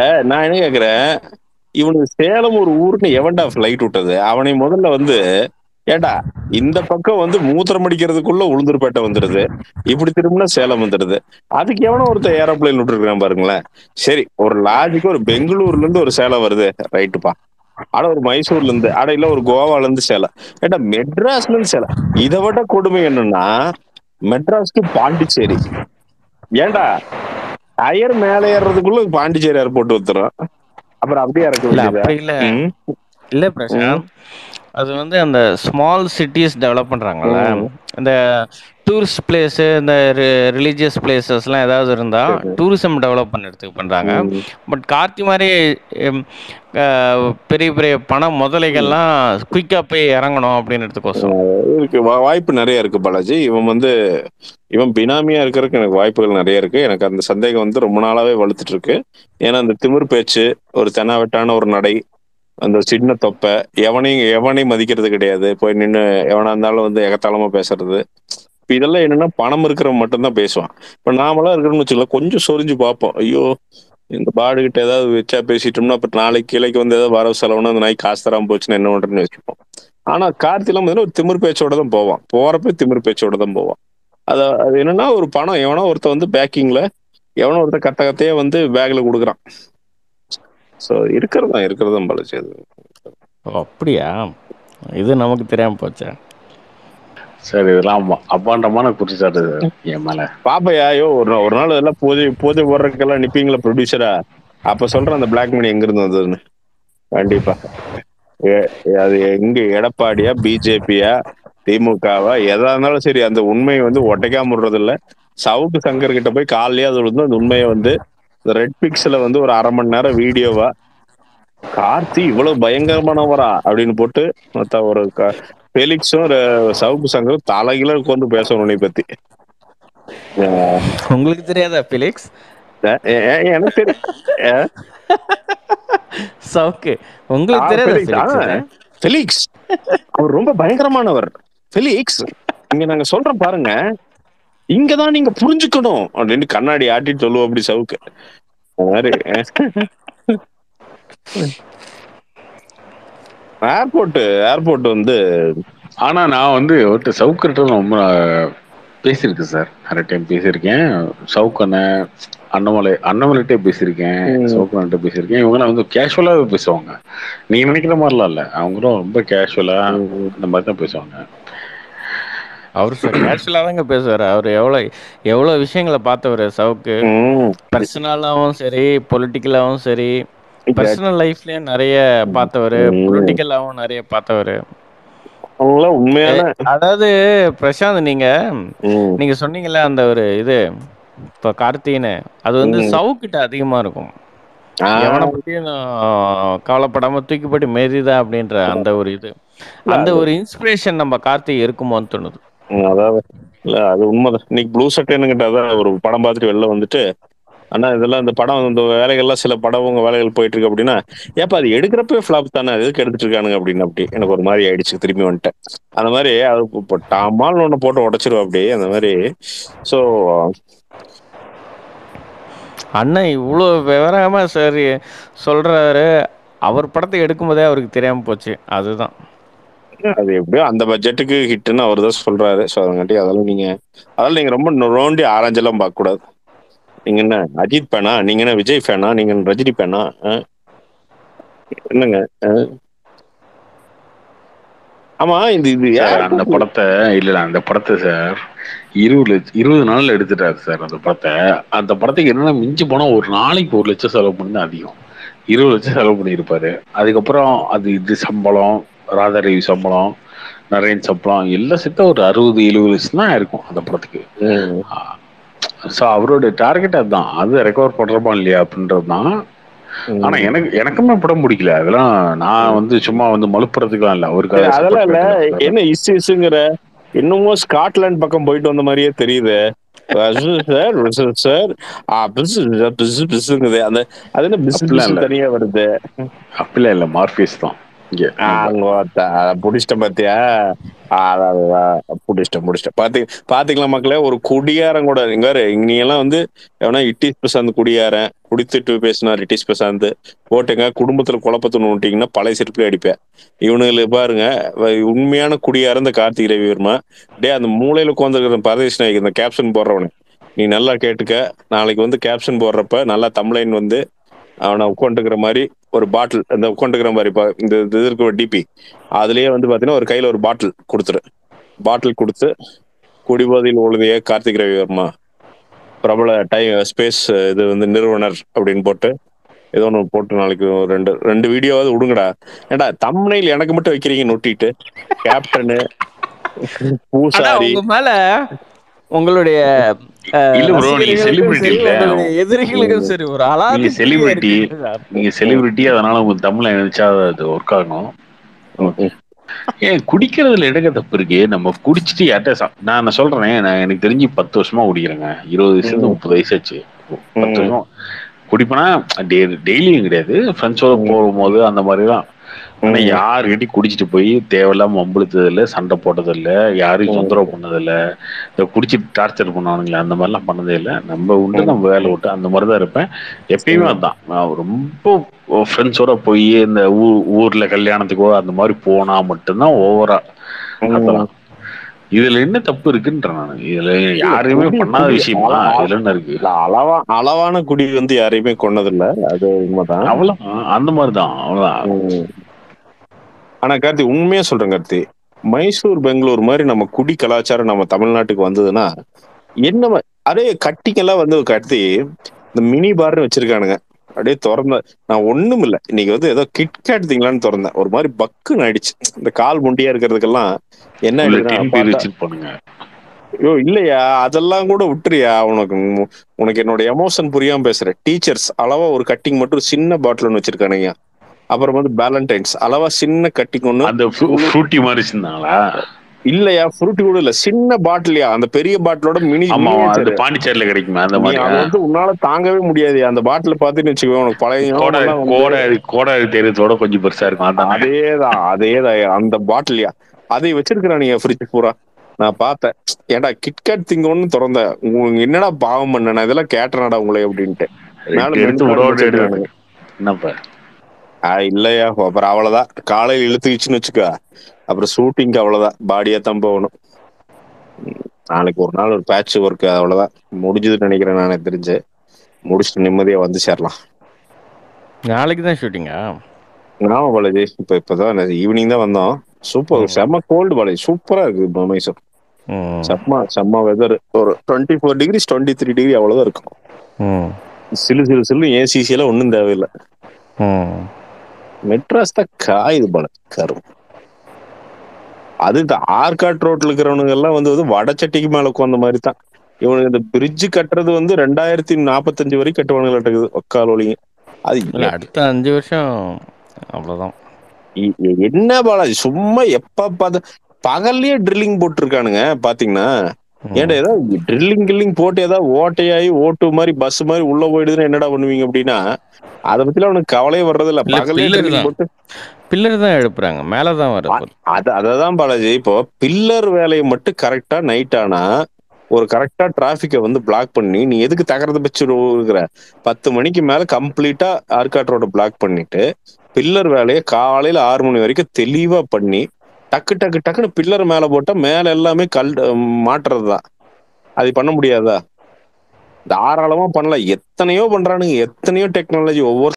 நான் என்ன கேக்குறேன் இவனுக்கு சேலம் ஒரு ஊருன்னு எவன்டா ஃபிளைட் விட்டது அவனை முதல்ல வந்து ஏண்டா இந்த பக்கம் வந்து மூத்திரம் அடிக்கிறதுக்குள்ள உளுந்தூர்பேட்டை வந்துடுது இப்படி திரும்பினா சேலம் வந்துடுது அதுக்கு எவனோ ஒருத்தர் ஏரோப்ளைன் விட்டுருக்கான் பாருங்களேன் சரி ஒரு லாஜிக்கு ஒரு பெங்களூர்ல இருந்து ஒரு சேலம் வருது ரைட்டுப்பா ஆனா ஒரு மைசூர்ல இருந்து ஆனா இல்ல ஒரு கோவால இருந்து சேலம் ஏண்டா மெட்ராஸ்ல இருந்து சேலம் இதை விட கொடுமை என்னன்னா மெட்ராஸ்க்கு பாண்டிச்சேரி ஏண்டா டயர் மேல ஏறுறதுக்குள்ள பாண்டிச்சேரி ஏர்போர்ட் வந்துடும் அப்புறம் அப்படியே இறக்க இல்ல வேண்டியதா அப்படி இல்ல ம், இல்ல பிரசாந்த் அது வந்து அந்த ஸ்மால் சிட்டிஸ் டெவலப் பண்றாங்கல்ல ம். இந்த டூரிஸ்ட் பிளேஸ் இந்த ரிலீஜியஸ் பிளேசஸ்லாம் ஏதாவது இருந்தா சரி. டூரிசம் டெவலப் பண்ணுறதுக்கு பண்றாங்க ம். பட் கார்த்தி மாதிரி எம், அஹ், பெரிய பெரிய பண முதலைகள்லாம் குயிக்கா போய் இறங்கணும் அப்படின்றதுக்கோசரம் இருக்கு வா- வாய்ப்பு நிறைய இருக்கு பாலாஜி இவன் வந்து இவன் பினாமியா இருக்கிறதுக்கு எனக்கு வாய்ப்புகள் நிறைய இருக்கு எனக்கு அந்த சந்தேகம் வந்து ரொம்ப நாளாவே வலுத்துட்டு இருக்கு ஏன்னா அந்த திமிர் பேச்சு ஒரு தெனாவட்டான ஒரு நடை அந்த சின்ன தொப்பை எவனையும் எவனையும் மதிக்கிறது கிடையாது போய் நின்று எவனா இருந்தாலும் வந்து எகத்தாளமா பேசுறது இப்ப இதெல்லாம் என்னன்னா பணம் இருக்கிறவன் மட்டும்தான் பேசுவான் இப்ப நாமெல்லாம் இருக்கிறோம்னு வச்சுக்கலாம் கொஞ்சம் சொரிஞ்சு பார்ப்போம் ஐயோ இந்த பாடுகிட்ட ஏதாவது வச்சா பேசிட்டோம்னா அப்ப நாளைக்கு கிளைக்கு வந்து ஏதாவது வரவு செலவுனா அந்த நாய் காசு தராம போச்சுன்னா என்ன பண்றேன்னு வச்சுப்போம் ஆனா கார்த்திலாம் பார்த்தீங்கன்னா ஒரு திமிர் பேச்சோட தான் போவான் போறப்ப திமிர் பேச்சோட தான் போவான் அது அது என்னன்னா ஒரு பணம் எவனோ ஒருத்த வந்து பேக்கிங்ல எவனோ ஒருத்த கத்த கத்தையே வந்து பேக்ல கொடுக்குறான் ஸோ இருக்கிறதா இருக்கிறதா பாலாஜி அது ஓ அப்படியா இது நமக்கு தெரியாம போச்சா சார் இதெல்லாம் அம்மா- அப்பாண்டமான குற்றச்சாட்டு சார் என் மேல பாப்பையா ஐயோ ஒரு நா- ஒரு நாள் எல்லாம் பூஜை பூஜை போடுறதுக்கெல்லாம் நிப்பீங்களா ப்ரொடியூசரா அப்ப சொல்றேன் அந்த பிளாக் மணி எங்க இருந்து வந்ததுன்னு கண்டிப்பா ஏ- அது எங்க எடப்பாடியா பிஜேபியா திமுகவா எதா இருந்தாலும் சரி அந்த உண்மையை வந்து ஒட்டைக்காம விடுறது இல்ல சவுக்கு சங்கர் கிட்ட போய் காலையே அது வந்து அந்த உண்மையை வந்து இந்த ரெட் பிக்ஸ்ல வந்து ஒரு அரை மணி நேரம் வீடியோவா கார்த்தி இவ்வளவு பயங்கரமானவரா அப்படின்னு போட்டு மத்த ஒரு க- ஃபெலிக்ஸும் ர- சவுக்கு சங்கரும் தலைகில உட்காந்து பேசணும் உன்னை பத்தி அஹ் உங்களுக்கு தெரியாதா பிலிக்ஸ் அஹ் அஹ் எனக்கு தெரியும் அஹ் சவுக்கு உங்களுக்கு ஆ, தெரியாதா ஃபெலிக்ஸ், ஆ, பிலிக்ஸ் ஃபெலிக்ஸ் அவர் ரொம்ப பயங்கரமானவர் ஃபெலிக்ஸ் இங்க நாங்க சொல்றோம் பாருங்க இங்கதான் நீங்க புரிஞ்சுக்கணும் அப்படின்னு கண்ணாடி ஆட்டிட்டு சொல்லுவோம் அப்படி சவுக்கு அந்த மாதிரி ஏர்போர்ட் ஏர்போர்ட் வந்து ஆனா நான் வந்து ஒருத்தர் சவுக்கர்கிட்ட ரொம்ப பேசியிருக்கேன் சார் நிறைய டைம் பேசியிருக்கேன் சவுக்கண்ண அண்ணாமலை அண்ணாமலைகிட்டே பேசியிருக்கேன் ம். சவுக்கண்ணன்ட்ட பேசியிருக்கேன் இவங்கலாம் வந்து கேஷுவலாகவே பேசுவாங்க நீங்க நினைக்கிற மாதிரிலாம் இல்லை அவங்களும் ரொம்ப கேஷுவலா இந்த மாதிரி தான் பேசுவாங்க அவர் கேஷுவலாக தாங்க பேசுவார் அவர் எவ்வளோ எவ்வளோ விஷயங்களை பார்த்தவர் சவுக்கு ம், பர்சனலாகவும் சரி பொலிட்டிக்கலாகவும் சரி பர்சனல் லைஃப்லயும் நிறைய பார்த்தவர் ம். பொலிட்டிக்கலாகவும் நிறைய பார்த்தவர் அவங்களாம் உண்மையான அதாவது பிரசாந்த் நீங்க ம், நீங்க சொன்னீங்கல்ல அந்த ஒரு இது இப்போ கார்த்தின்னு அது வந்து ம். சவுக்கிட்ட அதிகமா இருக்கும் ஆ, எவனை பத்தியும் நான் கவலைப்படாம தூக்கி போட்டு மெரிதா அப்படின்ற அந்த ஒரு இது அந்த ஒரு இன்ஸ்பிரேஷன் நம்ம கார்த்திக் இருக்குமோன்னு தோணுது ம், அதாவது இல்ல அது உண்மைதான் இன்னைக்கு ப்ளூ சட்டைன்னு அதான் ஒரு படம் பார்த்துட்டு வெளில வந்துட்டு ஆனா இதெல்லாம் இந்த படம் இந்த வேலைகள்லாம் சில படம் உங்க வேலைகள் போயிட்டு இருக்கு அப்படின்னா ஏப்பா அது எடுக்கிறப்பவே ஃபிளாப் தானே அது எதுக்கு எடுத்துட்டு இருக்கானுங்க அப்படின்னு அப்படி எனக்கு ஒரு மாதிரி ஆயிடுச்சு திரும்பி வந்துட்டேன் அந்த மாதிரி அது இப்போ டாமால் ஒன்று போட்டு உடச்சிருவா அப்படி அந்த மாதிரி ஸோ அண்ணன் இவ்வளோ விவரமா சரி சொல்றாரு அவர் படத்தை எடுக்கும்போதே அவருக்கு தெரியாம போச்சு அதுதான் அது எப்படியோ அந்த பட்ஜெட்டுக்கு ஹிட்னு அவர் தான் சொல்றாரு ஸோ அதங்காட்டி அதெல்லாம் நீங்க அதெல்லாம் நீங்க ரொம்ப நோண்டி ஆராய்ஞ்செல்லாம் பார்க்க கூடாது நீங்க என்ன அஜித் ஃபேனா நீங்க என்ன விஜய் ஃபேனா நீங்க என்ன ரஜினி ஃபேனா என்னங்க ஆ? ஆமா இந்த இது சார் யார் அந்த படத்தை இல்ல இல்ல, அந்த படத்தை சார் இருபது லட்சம் இருபது நாள்ல எடுத்துட்டாரு சார் அந்த படத்தை அந்த படத்துக்கு என்னன்னா மிஞ்சி போனா ஒரு நாளைக்கு ஒரு லட்சம் செலவு பண்ணி அதிகம் இருபது லட்சம் செலவு பண்ணியிருப்பாரு அதுக்கப்புறம் அது இது சம்பளம் ராதாரவி சம்பளம் நரேன் சம்பளம் எல்லாம் சேர்த்தா ஒரு அறுபது எழுபது லட்சம் தான் இருக்கும் அந்த படத்துக்கு ம். ஸோ அவருடைய டார்கெட் அதுதான் அது ரெக்கவர் பண்றோமா இல்லையா அப்படின்றது தான் ம். ஆனா எனக்கு எனக்குமே படம் பிடிக்கல அதெல்லாம் நான் வந்து சும்மா வந்து மலுப்புறதுக்குலாம் இல்ல அவருக்காக இல்ல, அதெல்லாம் support இல்ல பண்றதுக்காக. என்ன இசு இசுங்கிற இன்னமும் ஸ்காட்லாந்து பக்கம் போயிட்டு வந்த மாதிரியே தெரியுது சார் சார் பிசு பிசு பிசுங்குது அந்த அது என்ன பிசு அப்படிலாம் பிசு இல்ல. தனியா வருது அப்படிலாம் இல்ல மார்பியஸ் தான் இங்க புடிச்சிட்டேன் பாத்தியா புடிச்சிட்டேன் புடிச்சிட்டேன் பாத்தி பாத்தீங்களா மக்களே ஒரு குடியாரன் கூட இங்க பாரு, நீ எல்லாம் வந்து எவனா இட்டிஸ் பிரசாந்த் குடியாரன் குடித்துட்டு பேசினார் இட்டிஸ் பிரசாந்த் போட்டுங்க குடும்பத்துல குழப்பத்தை நோட்டிங்கன்னா பழைய செருப்புல அடிப்பேன் இவனுங்களை பாருங்க வ- உண்மையான குடியாரன் இந்த கார்த்திக் ரவிவர்மா டே அந்த மூலையில உட்காந்துருக்கிற பரதேஷ் நாயக் இந்த கேப்ஷன் போடுறவனு நீ நல்லா கேட்டுக்க நாளைக்கு வந்து கேப்ஷன் போடுறப்ப நல்லா தமிழன் வந்து அவனை உட்காந்துக்கிற மாதிரி ஒரு பாட்டில் அந்த உட்காந்துக்கிற மாதிரி இப்ப இந்த இது இருக்க ஒரு டிபி அதுலயே வந்து பாத்தீங்கன்னா ஒரு கையில ஒரு பாட்டில் கொடுத்துரு பாட்டில் கொடுத்து குடிபோதையில் உழுதிய கார்த்திக் ரவிவர்மா பிரபல டை ஸ்பேஸ் இது வந்து நிறுவனர் அப்படின்னு போட்டு ஏதோ ஒன்று போட்டு நாளைக்கு ஒரு ரெண்டு ரெண்டு வீடியோவாவது விடுங்கடா ஏன்டா தம்னையில் எனக்கு மட்டும் வைக்கிறீங்க நொட்டிட்டு கேப்டனு ஆனா பூசாரி உங்க மேல உங்களுடைய அஹ், இல்ல bro, நீங்க ரசிகர்களுக்கும் celebrity சரி, இல்ல. உங்களுடைய எதிரிகளுக்கும் சரி ஒரு அலாதி நீங்க பிரியம் celebrity. இருக்குல்ல? நீங்க செலிபிரிட்டி அதனால உங்க தமிழ்ல நினைச்சா அது ஒர்க் ஆகும் ஏன் குடிக்கிறதுல எடுக்க தப்பு இருக்கு நம்ம குடிச்சிட்டு யார்ட்ட சா- நான் நான் சொல்றேன் நான் எனக்கு தெரிஞ்சு பத்து வருஷமா குடிக்கிறேங்க இருபது வயசுல இருந்து ம். முப்பது வயசு ஆச்சு பத்து ம். வருஷம் குடிப்பேனா டெய்லியும் கிடையாது ஃப்ரெண்ட்ஸோட ம். போகும்போது அந்த மாதிரி தான் ஆனா யாருக்கிட்டையும் குடிச்சிட்டு போய் தேவையில்லாம வம்புழுத்தது இல்ல சண்டை போட்டது இல்ல யாரையும் ம். தொந்தரவு பண்ணது இல்ல இந்த குடிச்சிட்டு டார்ச்சர் பண்ணுவானுங்களே அந்த மாதிரிலாம் பண்ணதே இல்ல நம்ம உண்டு ம். நம்ம வேலை விட்டு அந்த மாதிரி தான் இருப்பேன் எப்பயுமே ம். அதான் நான் ரொம்ப ஃப்ரெண்ட்ஸோட போய் இந்த ஊ ஊர்ல கல்யாணத்துக்கோ அந்த மாதிரி போனா மட்டும்தான் ஓவரா அதெல்லாம் இதுல என்ன தப்பு இருக்குன்ற நான் இதுல யாருமே குடி, பண்ணாத குடி. விஷயமா ஆ- இதுல என்ன இருக்கு இல்ல, அளவா அளவான குடி வந்து யாரையுமே கொன்னதில்ல அது உண்மைதான் அவ்வளவு அந்த மாதிரிதான் அவ்வளவுதான் ம். ஆனா கார்த்தி உண்மையா சொல்றேன் கார்த்தி மைசூர் பெங்களூர் மாதிரி நம்ம குடி கலாச்சாரம் நம்ம தமிழ்நாட்டுக்கு வந்ததுன்னா என்ன ம- அதே கட்டிங்கெல்லாம் வந்து கார்த்தி இந்த மினி பார்னு வச்சிருக்கானுங்க அப்படியே திறந்த நான் ஒண்ணும் இல்ல இன்னைக்கு வந்து ஏதோ கிட்கேட் திங்களான்னு திறந்தேன் ஒரு மாதிரி பக்குன்னு ஆயிடுச்சு இந்த கால் முண்டியா இருக்கிறதுக்கெல்லாம் என்ன உள்ள ஆயிடுதுன்னா, டென் பேர் பார்த்தா- வச்சிருப்பானுங்க ஐயோ இல்லையா அதெல்லாம் கூட விட்டுறியா உனக்கு உ- உனக்கு என்னோட எமோஷன் புரியாம பேசுறேன் டீச்சர்ஸ் அளவா ஒரு கட்டிங் மட்டும் சின்ன பாட்டில் வச்சிருக்கானுங்க அப்புறம் வந்து வேலண்டைன்ஸ் அளவா சின்ன கட்டிங் ஒண்ணு அந்த ஃப்ரூட்டி மாதிரி இருந்தாங்களா இல்லையா ஃப்ரூட்டி கூட இல்ல சின்ன பாட்டிலியா அந்த பெரிய பாட்டிலோட மினி ஆமா miniature. அந்த பாண்டிச்சேரியில கிடைக்குமே அந்த நீ மாதிரி அதை வந்து உன்னால தாங்கவே முடியாது அந்த பாட்டில பாத்துன்னு வச்சுக்கோ உனக்கு பழைய கோடை ஞாபகம்லாம் வந்து- கோடை கோடை தெரியறதோட கொஞ்சம் பெருசா இருக்கும் அதான் அதேதான் அதேதான் அந்த பாட்டிலியா அதை வச்சிருக்கிறானுங்க ஃப்ரிட்ஜ் பூரா நான் பார்த்தேன் ஏன்டா கிட்கேட் திங்கன்னு திறந்த உங்களுக்கு என்னடா பாவம் பண்ண நான் இதெல்லாம் கேட்டனாடா உங்களை அப்படின்ட்டு மேல ரெண்டு எடுத்து மென்கார்டு விட எடுத்து வச்சிருக்கானுங்க. என்னப்பா ஆ, இல்லையா அப்புறம் அவ்வளவுதான் காலையில் இழுத்துக்கிச்சுன்னு வச்சுக்கோ அப்புறம் ஷூட்டிங்க்கு அவ்வளவுதான் பாடியா தான் போகணும் ம், நாளைக்கு ஒரு நாள் ஒரு பேட்ச் ஒர்க் அவ்வளவுதான் முடிஞ்சதுன்னு நினைக்கிறேன் நான் எனக்கு தெரிஞ்சு முடிச்சுட்டு நிம்மதியா வந்து சேரலாம் நாளைக்கு தான் ஷூட்டிங்கா ஆமா பாலாஜி இப்ப இப்பதான் ஈவினிங் தான் வந்தோம் சூப்பர் ம். செம்ம கோல்டு பாலாஜி சூப்பரா இருக்கு இப்ப மைசூர் ம். செம்ம செம்ம வெதர் ஒரு twenty four degrees twenty three degree அவ்வளவுதான் இருக்கும் ம். சிலு சிலு சிலு ஏசிசி எல்லாம் ஒன்றும் தேவையில்லை ம். மெட்ராஸ் தான் காயுது போல கரும் அது இந்த ஆர்காட் ரோட்ல இருக்கிறவனுங்க எல்லாம் வந்து வந்து வடச்சட்டிக்கு மேல உட்காந்த மாதிரி தான் இவனுக்கு இந்த பிரிட்ஜ் கட்டுறது வந்து ரெண்டாயிரத்தி நாற்பத்தஞ்சு வரைக்கும் கட்டுவானுங்க இருக்குது ஒக்கால் ஒளிங்க அது இல்ல அடுத்த அஞ்சு வருஷம் அவ்வளவுதான் எ- எ- என்ன பாலாஜி சும்மா எப்ப பார்த்த பகல்லயே ட்ரில்லிங் போட்டிருக்கானுங்க பாத்தீங்கன்னா ம். ஏன்டா ஏதாவது ட்ரில்லிங் கில்லிங் போட்டு ஏதாவது ஓட்டையாயி ஓட்டு மாதிரி பஸ் மாதிரி உள்ள போயிடுதுன்னா என்னடா பண்ணுவீங்க அப்படின்னா அதை பத்தில அவனுக்கு கவலையே வர்றது இல்ல இல்ல, பகலே pillar ட்ரில்லிங் தான். போட்டு பில்லர் தான் எழுப்புறாங்க மேலதான் தான் வருது அது அததான் பாலாஜி இப்போ பில்லர் வேலையை மட்டும் கரெக்டா நைட் ஆனா ஒரு கரெக்டா டிராபிக்கை வந்து பிளாக் பண்ணி நீ எதுக்கு தகரத வச்சு இருக்கிற பத்து மணிக்கு மேல கம்ப்ளீட்டா ஆர்காட் ரோட பிளாக் பண்ணிட்டு பில்லர் வேலையை காலையில ஆறு மணி வரைக்கும் தெளிவா பண்ணி டக்கு டக்கு டக்குன்னு பில்லர் மேல போட்டா மேல எல்லாமே கல் மாட்டுறது தான் அது பண்ண முடியாதா தாராளமா பண்ணலாம் எத்தனையோ பண்றானுங்க எத்தனையோ டெக்னாலஜி ஒவ்வொரு